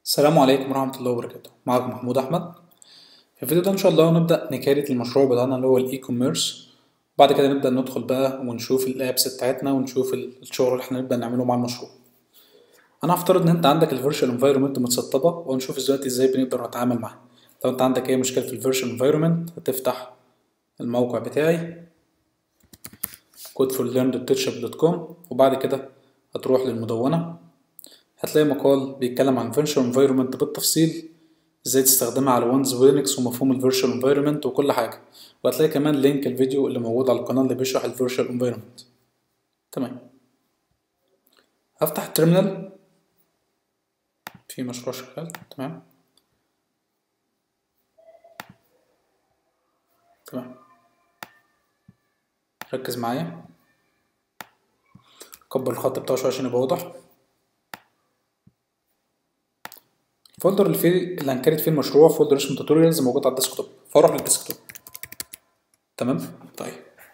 السلام عليكم ورحمة الله وبركاته معكم محمود أحمد في الفيديو ده إن شاء الله هنبدأ نكاريت المشروع بتاعنا اللي هو الإي كوميرس وبعد كده نبدأ ندخل بقى ونشوف الأبس بتاعتنا ونشوف الشغل اللي احنا نبدأ نعمله مع المشروع أنا هفترض إن أنت عندك الفيرشوال انفايرمنت متسطبة وهنشوف دلوقتي إزاي بنقدر نتعامل معاها لو أنت عندك أي مشكلة في الفيرشوال انفايرمنت هتفتح الموقع بتاعي codeforlearn.teachup.com وبعد كده هتروح للمدونة هتلاقي مقال بيتكلم عن فيرشوال انفايرمنت بالتفصيل ازاي تستخدمها على ويندوز ولينكس ومفهوم الفيرشوال انفايرمنت وكل حاجه وهتلاقي كمان لينك الفيديو اللي موجود على القناه اللي بيشرح الفيرشوال انفايرمنت تمام هفتح التيرمينال في مشروع شغال تمام تمام ركز معايا كبر الخط بتاعه شويه عشان يبقى واضح الفولدر اللي فيه اللي هنكريت فيه المشروع فولدر اسمه توتوريالز موجود على الديسكتوب فاروح للديسكتوب تمام طيب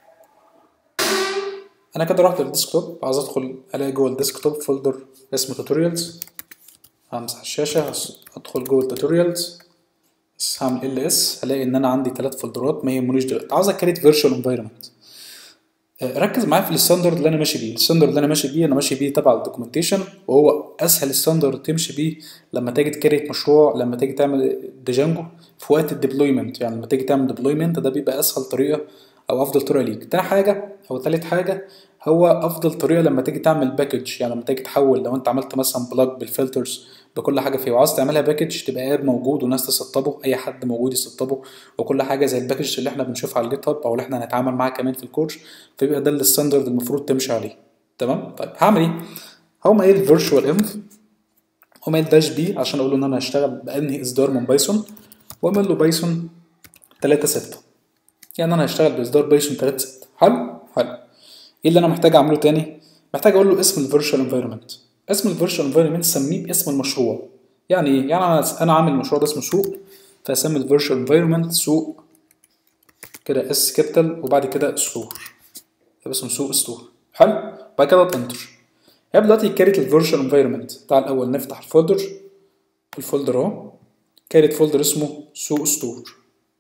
انا كده رحت للديسكتوب عايز ادخل الاقي جوه الديسكتوب فولدر اسمه توتوريالز همسح الشاشه ادخل جوه التوتوريالز بس هعمل ال اس هلاقي ان انا عندي ثلاث فولدرات ما يهمنيش دلوقتي عاوز اكريت فيرتشوال انفايرمنت ركز معايا في الستاندرد اللي انا ماشي بيه الستاندرد اللي انا ماشي بيه انا ماشي بيه تبع الدوكيومنتيشن وهو اسهل ستاندرد تمشي بيه لما تيجي تكريت مشروع لما تيجي تعمل ديجانجو في وقت الديبلويمنت يعني لما تيجي تعمل ديبلويمنت ده بيبقى اسهل طريقه او افضل طريقه ليك تاني حاجه او تالت حاجه هو افضل طريقه لما تيجي تعمل باكج يعني لما تيجي تحول لو انت عملت مثلا بلاج بالفلترز بكل حاجه فيه وعاوز تعملها باكج تبقى اب موجود وناس تسطبه اي حد موجود يسطبه وكل حاجه زي الباكج اللي احنا بنشوفها على الجيت هاب او اللي احنا هنتعامل معاها كمان في الكورس فيبقى ده الستاندرد المفروض تمشي عليه تمام طيب هعمل ايه هقوم قايل فيرتشوال انف هقوم قايل داش بي عشان اقول له ان انا هشتغل بانهي اصدار من بايثون واعمل له بايثون 3 6 يعني انا هشتغل باصدار بايثون 3 6 حلو حلو ايه اللي انا محتاج اعمله تاني محتاج اقول له اسم الفيرتشوال انفايرمنت اسم الفيرتشوال انفايرمنت سميه باسم المشروع يعني ايه يعني انا انا عامل المشروع ده اسمه سوق فاسمي الفيرتشوال انفايرمنت سوق كده اس كابيتال وبعد كده ستور يبقى اسمه سوق ستور حلو بعد كده انتر هيبقى دلوقتي كاريت الفيرتشوال انفايرمنت تعال الاول نفتح الفولدر الفولدر اهو كاريت فولدر اسمه سوق ستور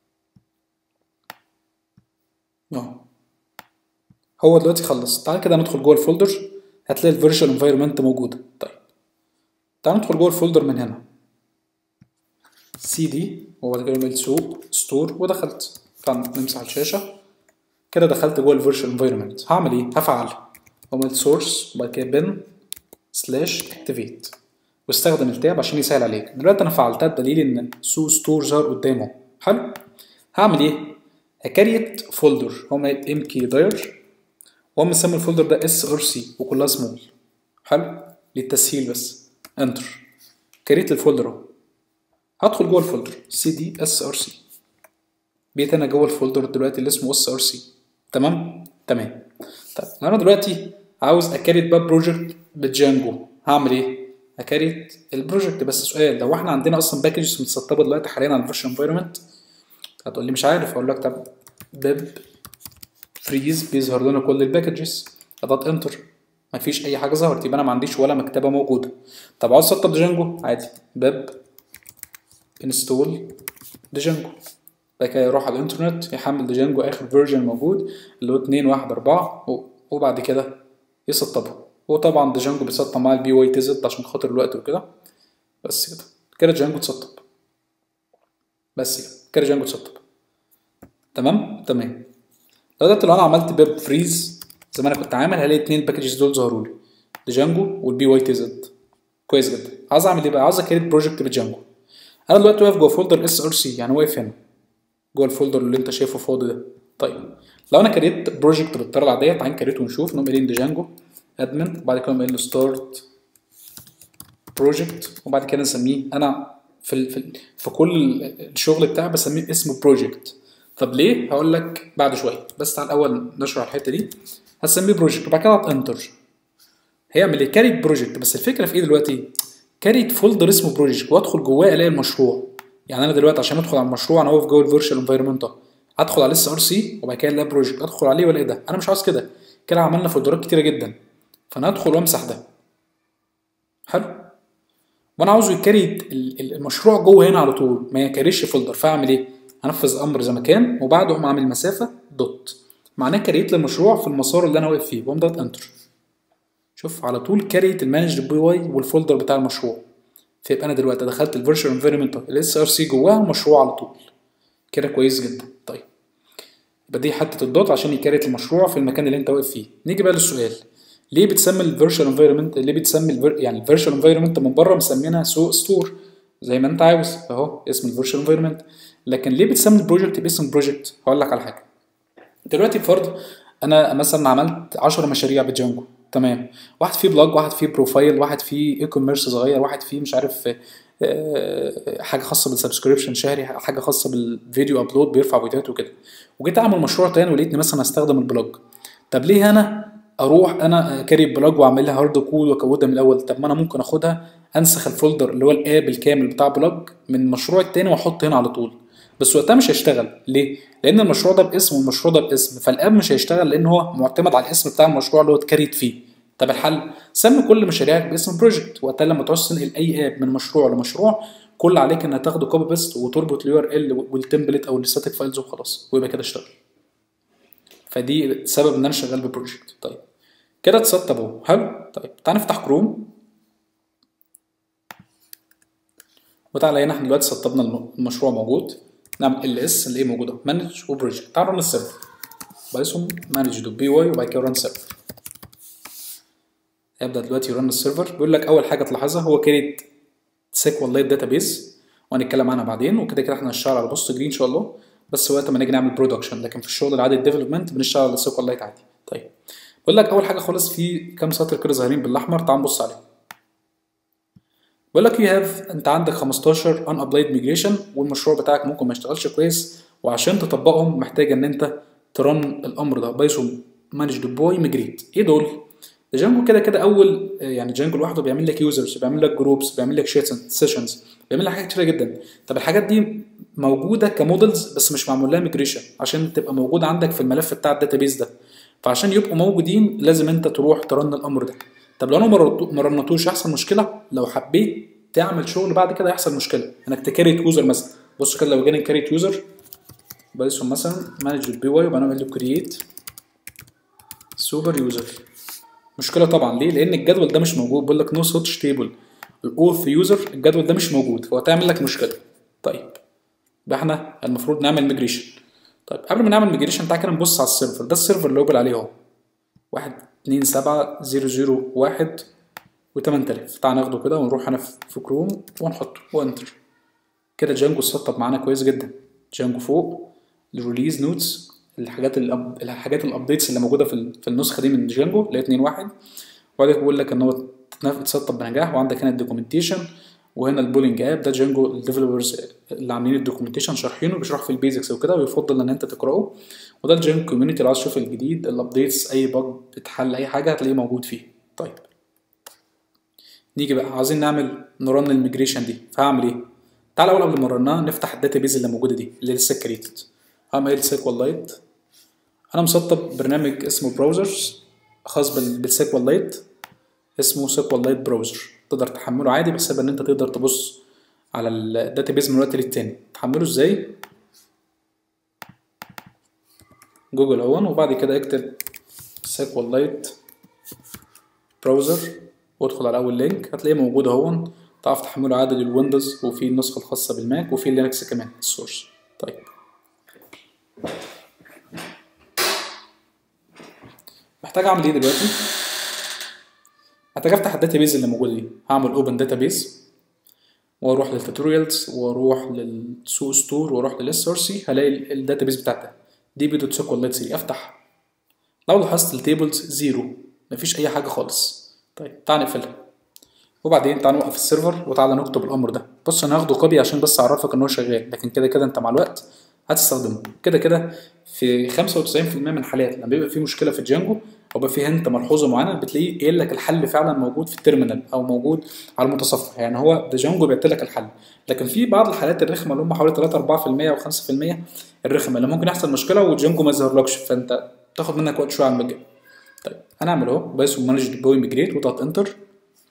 اهو هو دلوقتي خلص تعال كده ندخل جوه الفولدر هتلاقي الفيرتشوال انفايرمنت موجوده طيب تعال ندخل جوه الفولدر من هنا سي دي وبعد كده نعمل سوق ستور ودخلت تعال نمسح الشاشه كده دخلت جوه الفيرتشوال انفايرمنت هعمل ايه هفعل اعمل سورس وبعد كده بن سلاش اكتيفيت واستخدم التاب عشان يسهل عليك دلوقتي انا فعلتها بدليل ان سو ستور ظهر قدامه حلو هعمل ايه هكريت فولدر هو ام كي داير وهو مسمي الفولدر ده اس ار سي وكلها سمول حلو للتسهيل بس انتر كريت الفولدر اهو هدخل جوه الفولدر سي دي اس ار سي بقيت انا جوه الفولدر دلوقتي اللي اسمه اس ار سي تمام تمام طيب انا دلوقتي عاوز اكريت بقى بروجكت بجانجو هعمل ايه اكريت البروجكت بس سؤال لو احنا عندنا اصلا باكجز متسطبه دلوقتي حاليا على الفيرشن انفايرمنت هتقول لي مش عارف اقول لك طب بيب فريز بيظهر لنا كل الباكجز اضغط انتر مفيش اي حاجه ظهرت يبقى انا ما عنديش ولا مكتبه موجوده طب عاوز اسطب ديجانجو عادي باب انستول ديجانجو بعد كده يروح على الانترنت يحمل ديجانجو اخر فيرجن موجود اللي هو 2 1 4 وبعد كده يسطبه وطبعا ديجانجو بيسطب مع البي واي تزد عشان خاطر الوقت وكده بس كده كده ديجانجو اتسطب بس كده كده ديجانجو اتسطب تمام تمام لو دلوقتي لو انا عملت بيب فريز زي ما انا كنت عامل هلاقي اتنين باكجز دول ظهروا لي ديجانجو والبي واي تي زد كويس جدا عاوز اعمل ايه بقى عاوز اكريت بروجكت بديجانجو انا دلوقتي واقف جوه فولدر اس ار سي يعني واقف هنا جوه الفولدر اللي انت شايفه فاضي ده طيب لو انا كريت بروجكت بالطريقه العاديه تعال نكريته ونشوف نقوم قايلين ديجانجو ادمن وبعد كده نقوم قايلين ستارت بروجكت وبعد كده نسميه انا في ال في, ال في كل الشغل بتاعي بسميه اسم بروجكت طب ليه هقول لك بعد شويه بس تعال الاول نشرح الحته دي هسميه بروجكت وبعد كده انتر هيعمل ايه كاريت بروجكت بس الفكره في ايه دلوقتي كاريت فولدر اسمه بروجكت وادخل جواه الاقي المشروع يعني انا دلوقتي عشان ادخل على المشروع انا واقف جوه الفيرتشوال انفايرمنت ادخل على اس ار سي وبعد كده الاقي بروجكت ادخل عليه والاقي ده انا مش عاوز كده كده عملنا فولدرات كتيره جدا فانا ادخل وامسح ده حلو وانا عاوزه يكري ال- ال- المشروع جوه هنا على طول ما يكريش فولدر فاعمل ايه هنفذ امر زي ما كان وبعده اقوم عامل مسافه دوت معناه كريت لي المشروع في المسار اللي انا واقف فيه واقوم ضغط انتر شوف على طول كريت المانج بي واي والفولدر بتاع المشروع فيبقى انا دلوقتي دخلت الفيرشوال انفيرمنت الاس ار سي جواه المشروع على طول كده كويس جدا طيب يبقى دي حته الدوت عشان يكريت المشروع في المكان اللي انت واقف فيه نيجي بقى للسؤال ليه بتسمي الفيرشوال انفيرمنت ليه بتسمي الفير... يعني الفيرشوال انفيرمنت من بره مسمينها سو ستور زي ما انت عاوز اهو اسم الفيرشوال انفيرمنت لكن ليه بتسمي البروجكت باسم بروجكت هقول لك على حاجه دلوقتي بفرض انا مثلا عملت 10 مشاريع بجانجو تمام واحد فيه بلوج واحد فيه بروفايل واحد فيه اي كوميرس صغير واحد فيه مش عارف آه، حاجه خاصه بالسبسكريبشن شهري حاجه خاصه بالفيديو ابلود بيرفع فيديوهات وكده وجيت اعمل مشروع تاني ولقيتني مثلا هستخدم البلوج طب ليه انا اروح انا كاري بلوج واعمل لها هارد كود واكودها من الاول طب ما انا ممكن اخدها انسخ الفولدر اللي هو الاب الكامل بتاع بلوج من المشروع التاني واحط هنا على طول بس وقتها مش هيشتغل ليه؟ لان المشروع ده باسم والمشروع ده باسم فالاب مش هيشتغل لان هو معتمد على الاسم بتاع المشروع اللي هو اتكريت فيه طب الحل سمي كل مشاريعك باسم بروجكت وقتها لما تعوز تنقل اي اب من مشروع لمشروع كل عليك انك تاخده كوبي بيست وتربط اليو ار ال والتمبلت او الستاتيك فايلز وخلاص ويبقى كده اشتغل فدي سبب ان انا شغال ببروجكت طيب كده اتسطب اهو حلو طيب تعال نفتح كروم وتعالى هنا احنا دلوقتي سطبنا الم- المشروع موجود نعمل ال اس اللي ايه موجوده مانج وبروجكت تعال رن السيرفر بايثون مانج دوت بي واي وبعد كده رن سيرفر هيبدا دلوقتي يرن السيرفر بيقول لك اول حاجه تلاحظها هو كريت سيكوال لايت داتابيز وهنتكلم عنها بعدين وكده كده احنا هنشتغل على بوست جرين ان شاء الله بس وقت ما نيجي نعمل برودكشن لكن في الشغل العادي الديفلوبمنت بنشتغل على سيكوال لايت عادي طيب بقول لك اول حاجه خالص في كام سطر كده ظاهرين بالاحمر تعال نبص عليهم بقول لك يو هاف انت عندك 15 ان ابلايد ميجريشن والمشروع بتاعك ممكن ما يشتغلش كويس وعشان تطبقهم محتاج ان انت ترن الامر ده بايثون مانج ديبوي ميجريت ايه دول؟ ده جانجو كده كده اول يعني جانجو لوحده بيعمل لك يوزرز بيعمل لك جروبس بيعمل لك سيشنز بيعمل لك حاجات كتيره جدا طب الحاجات دي موجوده كمودلز بس مش معمول لها ميجريشن عشان تبقى موجوده عندك في الملف بتاع الداتابيز ده فعشان يبقوا موجودين لازم انت تروح ترن الامر ده طب لو انا مررتو- ما رنتوش هيحصل مشكله لو حبيت تعمل شغل بعد كده هيحصل مشكله انك تكريت يوزر مثلا بص كده لو جينا نكريت يوزر بايثون مثلا مانج البي واي وبعدين نعمل له كرييت سوبر يوزر مشكله طبعا ليه لان الجدول ده مش موجود بيقول لك نو سوتش تيبل الاوث يوزر الجدول ده مش موجود فهو تعمل لك مشكله طيب يبقى احنا المفروض نعمل ميجريشن طيب قبل ما نعمل ميجريشن تعالى كده نبص على السيرفر ده السيرفر اللي هو بيقول عليه اهو واحد اتنين سبعة زيرو زيرو واحد وتمن تلاف تعال ناخده كده ونروح هنا في في كروم ونحطه وانتر كده جانجو اتسطب معانا كويس جدا جانجو فوق الريليز نوتس الحاجات الأب... الحاجات الابديتس اللي موجوده في ال- في النسخه دي من جانجو اللي هي 2 1 وبعدين بيقول لك ان هو اتنف- اتسطب بنجاح وعندك هنا الدوكيومنتيشن وهنا البولينج اب ده جانجو الديفلوبرز اللي عاملين الدوكيومنتيشن شارحينه بيشرح في البيزكس وكده ويفضل ان انت تقراه وده الجانجو كوميونتي اللي عايز تشوف الجديد الابديتس اي باج بتحل اي حاجه هتلاقيه موجود فيه طيب نيجي بقى عايزين نعمل نرن الميجريشن دي فهعمل ايه تعال اول قبل ما نرنها نفتح الداتابيز اللي موجوده دي اللي لسه كريتد هعمل ايه سيكوال لايت انا مسطب برنامج اسمه براوزرز خاص بال- بالسيكوال لايت اسمه سيكوال لايت براوزر تقدر تحمله عادي بحسب ان انت تقدر تبص على الداتابيز من وقت للتاني تحمله ازاي جوجل اهون وبعد كده اكتب سيكوال لايت براوزر وادخل على اول لينك هتلاقيه موجود اهون تعرف تحمله عادي للويندوز وفي النسخه الخاصه بالماك وفي لينكس كمان السورس طيب محتاج اعمل ايه دلوقتي محتاج افتح الداتابيز اللي موجوده دي هعمل اوبن داتابيز واروح للتوتوريالز واروح للسو ستور واروح للاس ار سي هلاقي الداتابيز بتاعتها دي بي دوت سيكوال لايت سي افتح لو لاحظت التيبلز زيرو مفيش اي حاجه خالص طيب تعال نقفلها وبعدين تعال نوقف السيرفر وتعالى نكتب الامر ده بص انا هاخده كوبي عشان بس اعرفك ان هو شغال لكن كده كده انت مع الوقت هتستخدمه كده كده في 95% من الحالات لما بيبقى في مشكله في جانجو او بيبقى في هنت ملحوظه معينه بتلاقيه قايل لك الحل فعلا موجود في التيرمينال او موجود على المتصفح يعني هو ده جانجو بيعطي لك الحل لكن في بعض الحالات الرخمه اللي هم حوالي 3 4% او 5% الرخمه اللي ممكن يحصل مشكله وجانجو ما يظهرلكش فانت تاخد منك وقت شويه على المجال طيب هنعمل اهو بايثون مانج ديبوي ميجريت وتضغط انتر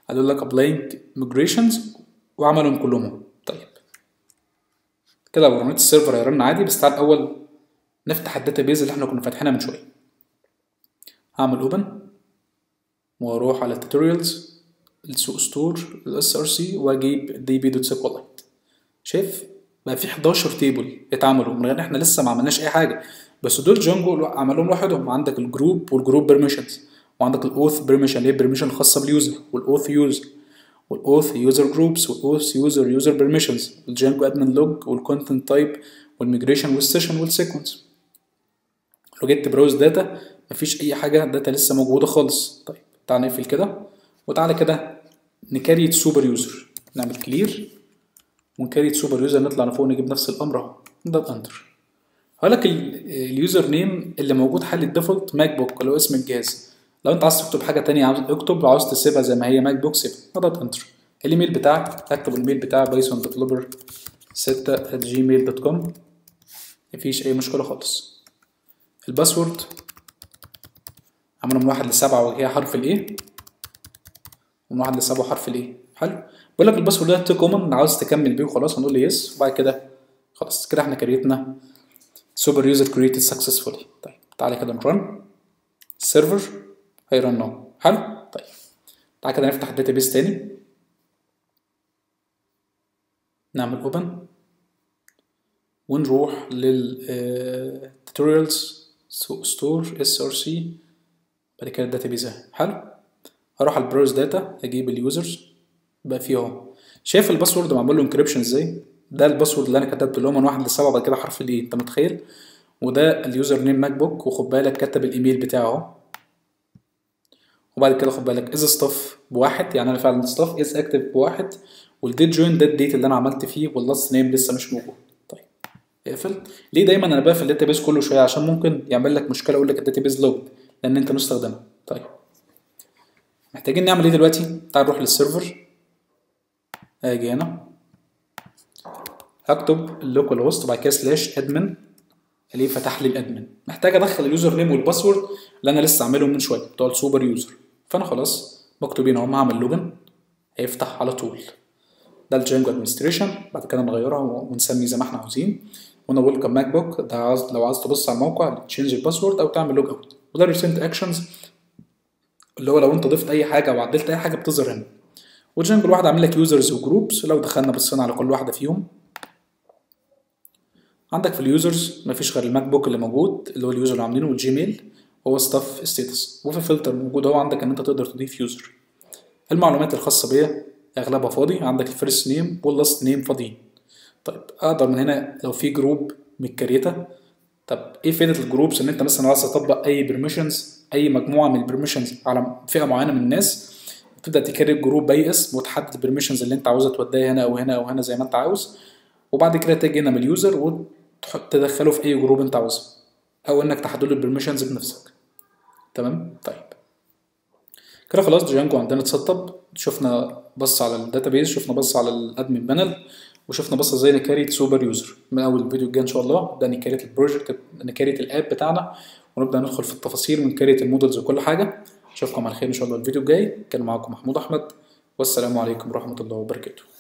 قالوا لك applying migrations وعملهم كلهم طيب كده لو رنيت السيرفر هيرن عادي بس تعال الاول نفتح الداتابيز اللي احنا كنا فاتحينها من شويه هعمل اوبن واروح على التوتوريالز السوق ستور الاس ار سي واجيب دي بي دوت سيكولايت شايف بقى في 11 تيبل اتعملوا من غير احنا لسه ما عملناش اي حاجه بس دول جانجو عملهم لوحدهم عندك الجروب والجروب بيرميشنز وعندك الاوث بيرميشن اللي هي بيرميشن خاصه باليوزر والاوث يوزر والاوث يوزر جروبس والاوث يوزر يوزر بيرميشنز والجانجو ادمن لوج والكونتنت تايب والميجريشن والسيشن والسيكونس لو جيت براوز داتا مفيش اي حاجه داتا لسه موجوده خالص طيب تعال نقفل كده وتعالى كده نكريت سوبر يوزر نعمل كلير ونكريت سوبر يوزر نطلع لفوق نجيب نفس الامر اهو ده انتر هقول لك اليوزر نيم اللي موجود حال الديفولت ماك بوك اللي هو اسم الجهاز لو انت عايز تكتب حاجه تانية عاوز اكتب لو عاوز تسيبها زي ما هي ماك بوك سيبها اضغط انتر الايميل بتاعك هكتب الايميل بتاع بايثون ديفلوبر 6 at gmail دوت كوم مفيش اي مشكله خالص الباسورد عملنا من واحد لسبعة وهي حرف الايه ومن واحد لسبعة حرف الايه حلو بيقول لك الباسورد ده تو كومن عاوز تكمل بيه وخلاص هنقول له يس وبعد كده خلاص كده احنا كريتنا سوبر يوزر كريتد سكسسفولي طيب تعالى كده نرن السيرفر هيرن اهو حلو طيب تعالى كده نفتح الداتابيس تاني نعمل اوبن ونروح لل tutorials ستور اس ار سي بعد كده الداتابيز اهي حلو هروح على البراوز داتا اجيب اليوزرز بقى فيه اهو شايف الباسورد معمول له انكريبشن ازاي ده الباسورد اللي انا كتبته اللي هو من واحد لسبعه بعد كده حرف الايه انت متخيل وده اليوزر نيم ماك بوك وخد بالك كتب الايميل بتاعه اهو وبعد كده خد بالك از ستاف بواحد يعني انا فعلا ستاف از اكتف بواحد والديت جوين ده الديت اللي انا عملت فيه واللاست نيم لسه مش موجود طيب اقفل ليه دايما انا بقفل الداتابيز كل شويه عشان ممكن يعمل لك مشكله يقول لك الداتابيز لوجد لان انت مستخدمها طيب محتاجين نعمل ايه دلوقتي تعال نروح للسيرفر اجي هنا هكتب اللوكال هوست وبعد كده سلاش ادمن اللي فتح لي الادمن محتاج ادخل اليوزر نيم والباسورد اللي انا لسه عاملهم من شويه بتوع السوبر يوزر فانا خلاص بكتب هنا اهو هعمل لوجن هيفتح على طول ده الجانجو ادمنستريشن بعد كده نغيرها ونسمي زي ما احنا عاوزين هنا ويلكم ماك بوك ده عاوز لو عاوز تبص على الموقع تشينج الباسورد او تعمل لوج اوت وده ريسنت اكشنز اللي هو لو انت ضفت اي حاجه او عدلت اي حاجه بتظهر هنا والجانجو الواحد عامل لك يوزرز وجروبس لو دخلنا بصينا على كل واحده فيهم عندك في اليوزرز مفيش غير الماك بوك اللي موجود اللي هو اليوزر اللي عاملينه والجيميل هو ستاف ستيتس وفي فلتر موجود اهو عندك ان انت تقدر تضيف يوزر المعلومات الخاصه بيا اغلبها فاضي عندك الفيرست نيم واللاست نيم فاضيين طيب اقدر من هنا لو في جروب متكريته طب ايه فائده الجروبس ان انت مثلا عايز تطبق اي بيرميشنز اي مجموعه من البرميشنز على فئه معينه من الناس تبدا تكريت جروب باي اسم وتحدد البرميشنز اللي انت عاوزها توديها هنا او هنا او هنا زي ما انت عاوز وبعد كده تيجي هنا من اليوزر وتحط تدخله في اي جروب انت عاوزه او انك تحدد له البرميشنز بنفسك تمام طيب كده خلاص جانجو عندنا اتسطب شفنا بص على الداتابيز شفنا بص على الادمن بانل وشفنا بص ازاي نكريت سوبر يوزر من اول الفيديو الجاي ان شاء الله ده نكريت البروجكت نكريت الاب بتاعنا ونبدا ندخل في التفاصيل ونكريت المودلز وكل حاجه اشوفكم على خير ان شاء الله الفيديو الجاي كان معاكم محمود احمد والسلام عليكم ورحمه الله وبركاته